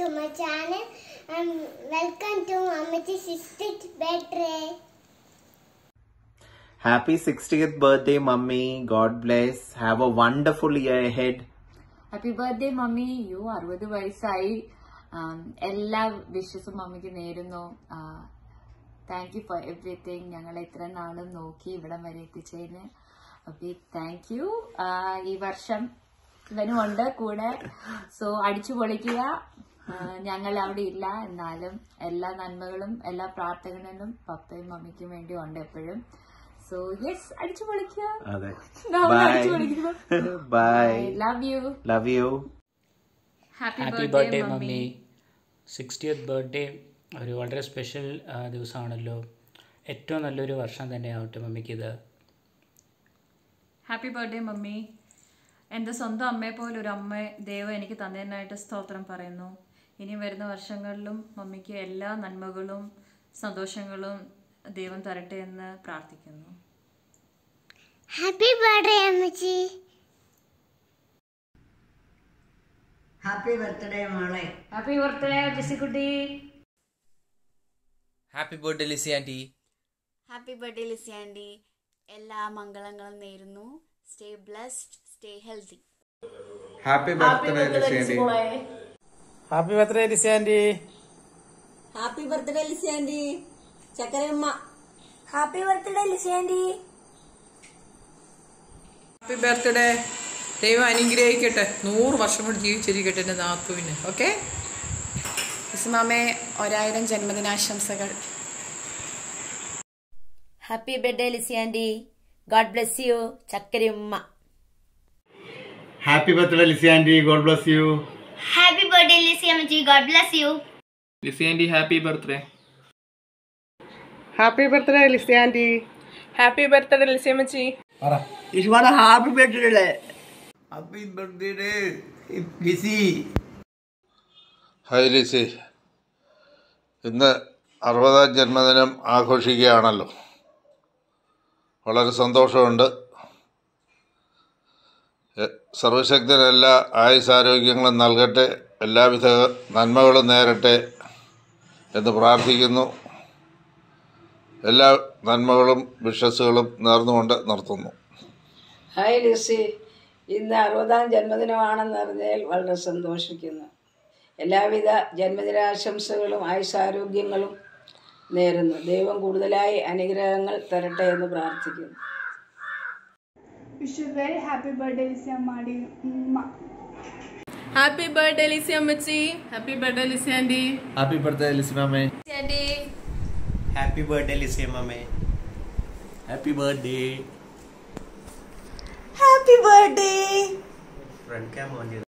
to my channel and welcome to Mama's sister's birthday. Happy 60th birthday, mummy. God bless. Have a wonderful year ahead. Happy birthday mummy you അറുപത് വയസ്സായി ആം, എല്ലാ വിഷസും മമ്മിക്ക് നേരുന്നു thank you for everything ഞങ്ങളെ ഇത്ര നാളും നോക്കി ഇവിടം വരെ എത്തിച്ചതിന് അപ്പൊ താങ്ക് യു ഈ വർഷം ഇവനുമുണ്ട് കൂടെ സോ അടിച്ചു പൊളിക്കുക ആ, ഞങ്ങൾ അവിടെ ഇല്ല എന്നാലും എല്ലാ നന്മകളും എല്ലാ പ്രാർത്ഥനകളും പപ്പയും മമ്മിക്കും വേണ്ടി ഉണ്ട് എപ്പോഴും സോ യെസ് അടിച്ചു പൊളിക്കുക അതെ നമ്മൾ Bye. അടിച്ചു പൊളിക്കുന്നു Bye. Love you Love you. Happy birthday mummy sixtieth birthday ഒരു വളരെ സ്പെഷ്യൽ ദിവസമാണല്ലോ ഏറ്റവും നല്ലൊരു വർഷം തന്നെയാവട്ടെ മമ്മിക്കിത് ഹാപ്പി ബർത്ത്ഡേ മമ്മി എൻ്റെ സ്വന്തം അമ്മയെ പോലെ ഒരു അമ്മ ദൈവം എനിക്ക് തന്നതിനായിട്ട് സ്തോത്രം പറയുന്നു ഇനി വരുന്ന വർഷങ്ങളിലും മമ്മിക്ക് എല്ലാ നന്മകളും സന്തോഷങ്ങളും ദൈവം തരട്ടെ എന്ന് പ്രാർത്ഥിക്കുന്നു Happy birthday, Amachi. Happy birthday മോളെ ഹാപ്പി ബർത്ത്ഡേ ജെസിക്കുട്ടി happy birthday Lissy aunty happy birthday Lissy aunty എല്ലാ മംഗളങ്ങളും നേരുന്നു stay blessed stay healthy happy birthday Lissy happy birthday Lissy aunty happy birthday Lissy aunty ചക്കരയമ്മ happy birthday Lissy aunty happy birthday ദൈവം അനുഗ്രഹിക്കട്ടെ നൂറ് വർഷം കൂടി ജീവിച്ചിരിക്കട്ടെ എൻ്റെ നാത്തുവിന് ഓക്കെ ഇസ്മാമേ ഒരായിരം ജന്മദിനാശംസകൾ happy birthday Lissy aunty God bless you ചക്കരയമ്മ happy birthday Lissy aunty God bless you Happy birthday, Lissy Amachi. God bless you. Lissy aunty happy birthday happy birthday Lissy aunty happy birthday Lissy അമ്മച്ചി ഇഷ്മാണ happy birthday happy birthday Lissy hi Lissy ഇന്ന് അറുപതാം ജന്മദിനം ആഘോഷിക്കുകയാണല്ലോ വളരെ സന്തോഷമുണ്ട് A- സർവശക്തൻ എല്ലാ ആയുസാരോഗ്യങ്ങളും നൽകട്ടെ എല്ലാവിധ നന്മകളും നേരട്ടെ എന്ന് പ്രാർത്ഥിക്കുന്നു എല്ലാ നന്മകളും വിശ്വസുകളും നേർന്നുകൊണ്ട് നിർത്തുന്നു ഹായ് ലിസി ഇന്ന് അറുപതാം ജന്മദിനമാണെന്ന് അറിഞ്ഞതിൽ വളരെ സന്തോഷിക്കുന്നു എല്ലാവിധ ജന്മദിനാശംസകളും ആയുസാരോഗ്യങ്ങളും നേരുന്നു ദൈവം കൂടുതലായി അനുഗ്രഹങ്ങൾ തരട്ടെ എന്ന് പ്രാർത്ഥിക്കുന്നു wish you very happy birthday Lissy അമ്മാടി ഹാപ്പി ബർത്ത്ഡേ ലിസി അമ്മച്ചി happy birthday Lissy aunty happy birthday Lissy മാമേ ഹാപ്പി ബർത്ത്ഡേ ലിസി മാമേ happy birthday happy birthday front cam on ചെയ്തു